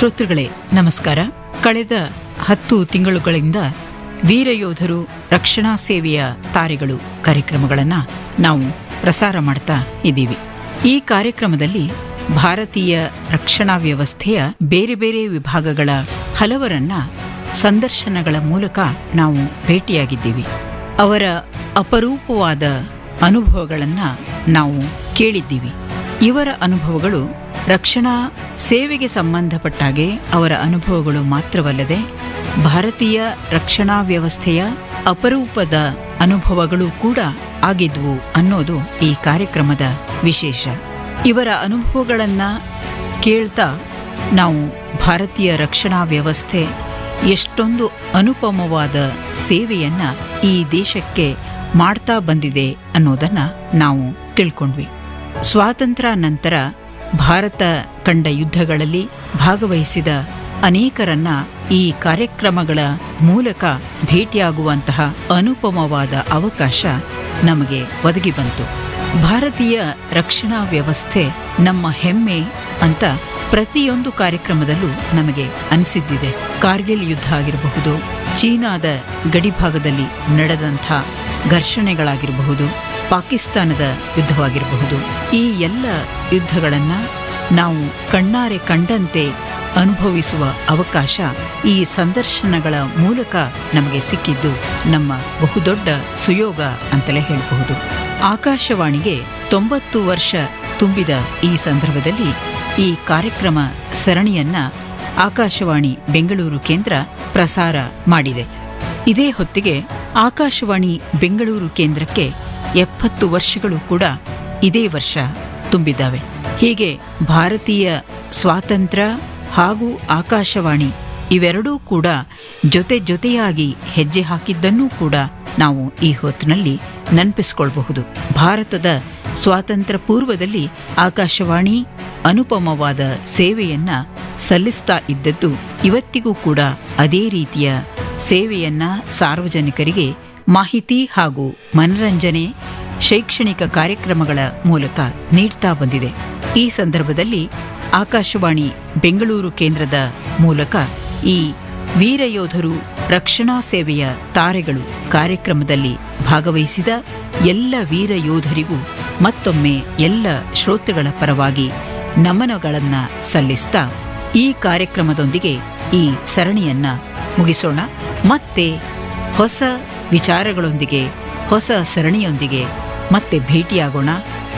ಶ್ರೋತೃಗಳೇ ನಮಸ್ಕಾರ ಕಳೆದ ಹತ್ತು ತಿಂಗಳುಗಳಿಂದ ವೀರಯೋಧರು ರಕ್ಷಣಾ ಸೇವೆಯ ತಾರೆಗಳು ಕಾರ್ಯಕ್ರಮಗಳನ್ನು ನಾವು ಪ್ರಸಾರ ಮಾಡ್ತಾ ಇದ್ದೀವಿ ಈ ಕಾರ್ಯಕ್ರಮದಲ್ಲಿ ಭಾರತೀಯ ರಕ್ಷಣಾ ವ್ಯವಸ್ಥೆಯ ಬೇರೆ ಬೇರೆ ವಿಭಾಗಗಳ ಹಲವರನ್ನ ಸಂದರ್ಶನಗಳ ಮೂಲಕ ನಾವು ಭೇಟಿಯಾಗಿದ್ದೀವಿ ಅವರ ಅಪರೂಪವಾದ ಅನುಭವಗಳನ್ನು ನಾವು ಕೇಳಿದ್ದೀವಿ ಇವರ ಅನುಭವಗಳು ರಕ್ಷಣಾ ಸೇವೆಗೆ ಸಂಬಂಧಪಟ್ಟಾಗೆ ಅವರ ಅನುಭವಗಳು ಮಾತ್ರವಲ್ಲದೆ ಭಾರತೀಯ ರಕ್ಷಣಾ ವ್ಯವಸ್ಥೆಯ ಅಪರೂಪದ ಅನುಭವಗಳು ಕೂಡ ಆಗಿದ್ವು ಅನ್ನೋದು ಈ ಕಾರ್ಯಕ್ರಮದ ವಿಶೇಷ ಇವರ ಅನುಭವಗಳನ್ನು ಕೇಳ್ತಾ ನಾವು ಭಾರತೀಯ ರಕ್ಷಣಾ ವ್ಯವಸ್ಥೆ ಎಷ್ಟೊಂದು ಅನುಪಮವಾದ ಸೇವೆಯನ್ನ ಈ ದೇಶಕ್ಕೆ ಮಾಡ್ತಾ ಬಂದಿದೆ ಅನ್ನೋದನ್ನ ನಾವು ತಿಳ್ಕೊಂಡ್ವಿ ಸ್ವಾತಂತ್ರ್ಯ ನಂತರ ಭಾರತ ಕಂಡ ಯುದ್ಧಗಳಲ್ಲಿ ಭಾಗವಹಿಸಿದ ಅನೇಕರನ್ನ ಈ ಕಾರ್ಯಕ್ರಮಗಳ ಮೂಲಕ ಭೇಟಿಯಾಗುವಂತಹ ಅನುಪಮವಾದ ಅವಕಾಶ ನಮಗೆ ಒದಗಿ ಬಂತು ಭಾರತೀಯ ರಕ್ಷಣಾ ವ್ಯವಸ್ಥೆ ನಮ್ಮ ಹೆಮ್ಮೆ ಅಂತ ಪ್ರತಿಯೊಂದು ಕಾರ್ಯಕ್ರಮದಲ್ಲೂ ನಮಗೆ ಅನಿಸಿದ್ದಿದೆ ಕಾರ್ಗಿಲ್ ಯುದ್ಧ ಆಗಿರಬಹುದು ಚೀನಾದ ಗಡಿಭಾಗದಲ್ಲಿ ನಡೆದಂಥ ಘರ್ಷಣೆಗಳಾಗಿರಬಹುದು ಪಾಕಿಸ್ತಾನದ ಯುದ್ಧವಾಗಿರಬಹುದು ಈ ಎಲ್ಲ ಯುದ್ಧಗಳನ್ನು ನಾವು ಕಣ್ಣಾರೆ ಕಂಡಂತೆ ಅನುಭವಿಸುವ ಅವಕಾಶ ಈ ಸಂದರ್ಶನಗಳ ಮೂಲಕ ನಮಗೆ ಸಿಕ್ಕಿದ್ದು ನಮ್ಮ ಬಹುದೊಡ್ಡ ಸುಯೋಗ ಅಂತಲೇ ಹೇಳಬಹುದು ಆಕಾಶವಾಣಿಗೆ ತೊಂಬತ್ತು ವರ್ಷ ತುಂಬಿದ ಈ ಸಂದರ್ಭದಲ್ಲಿ ಈ ಕಾರ್ಯಕ್ರಮ ಸರಣಿಯನ್ನ ಆಕಾಶವಾಣಿ ಬೆಂಗಳೂರು ಕೇಂದ್ರ ಪ್ರಸಾರ ಮಾಡಿದೆ ಇದೇ ಹೊತ್ತಿಗೆ ಆಕಾಶವಾಣಿ ಬೆಂಗಳೂರು ಕೇಂದ್ರಕ್ಕೆ ಎಪ್ಪತ್ತು ವರ್ಷಗಳು ಕೂಡ ಇದೇ ವರ್ಷ ತುಂಬಿದ್ದಾವೆ ಹೀಗೆ ಭಾರತೀಯ ಸ್ವಾತಂತ್ರ್ಯ ಹಾಗೂ ಆಕಾಶವಾಣಿ ಇವೆರಡೂ ಕೂಡ ಜೊತೆ ಜೊತೆಯಾಗಿ ಹೆಜ್ಜೆ ಹಾಕಿದ್ದನ್ನೂ ಕೂಡ ನಾವು ಈ ಹೊತ್ತಿನಲ್ಲಿ ನೆನಪಿಸಿಕೊಳ್ಬಹುದು ಭಾರತದ ಸ್ವಾತಂತ್ರ್ಯ ಪೂರ್ವದಲ್ಲಿ ಆಕಾಶವಾಣಿ ಅನುಪಮವಾದ ಸೇವೆಯನ್ನ ಸಲ್ಲಿಸ್ತಾ ಇದ್ದದ್ದು ಇವತ್ತಿಗೂ ಕೂಡ ಅದೇ ರೀತಿಯ ಸೇವೆಯನ್ನ ಸಾರ್ವಜನಿಕರಿಗೆ ಮಾಹಿತಿ ಹಾಗೂ ಮನರಂಜನೆ ಶೈಕ್ಷಣಿಕ ಕಾರ್ಯಕ್ರಮಗಳ ಮೂಲಕ ನೀಡ್ತಾ ಬಂದಿದೆ ಈ ಸಂದರ್ಭದಲ್ಲಿ ಆಕಾಶವಾಣಿ ಬೆಂಗಳೂರು ಕೇಂದ್ರದ ಮೂಲಕ ಈ ವೀರಯೋಧರು ರಕ್ಷಣಾ ಸೇವೆಯ ತಾರೆಗಳು ಕಾರ್ಯಕ್ರಮದಲ್ಲಿ ಭಾಗವಹಿಸಿದ ಎಲ್ಲ ವೀರ ಯೋಧರಿಗೂ ಮತ್ತೊಮ್ಮೆ ಎಲ್ಲ ಶ್ರೋತೃಗಳ ಪರವಾಗಿ ನಮನಗಳನ್ನ ಸಲ್ಲಿಸ್ತಾ ಈ ಕಾರ್ಯಕ್ರಮದೊಂದಿಗೆ ಈ ಸರಣಿಯನ್ನ ಮುಗಿಸೋಣ ಮತ್ತೆ ಹೊಸ ವಿಚಾರಗಳೊಂದಿಗೆ ಹೊಸ ಸರಣಿಯೊಂದಿಗೆ ಮತ್ತೆ ಭೇಟಿಯಾಗೋಣ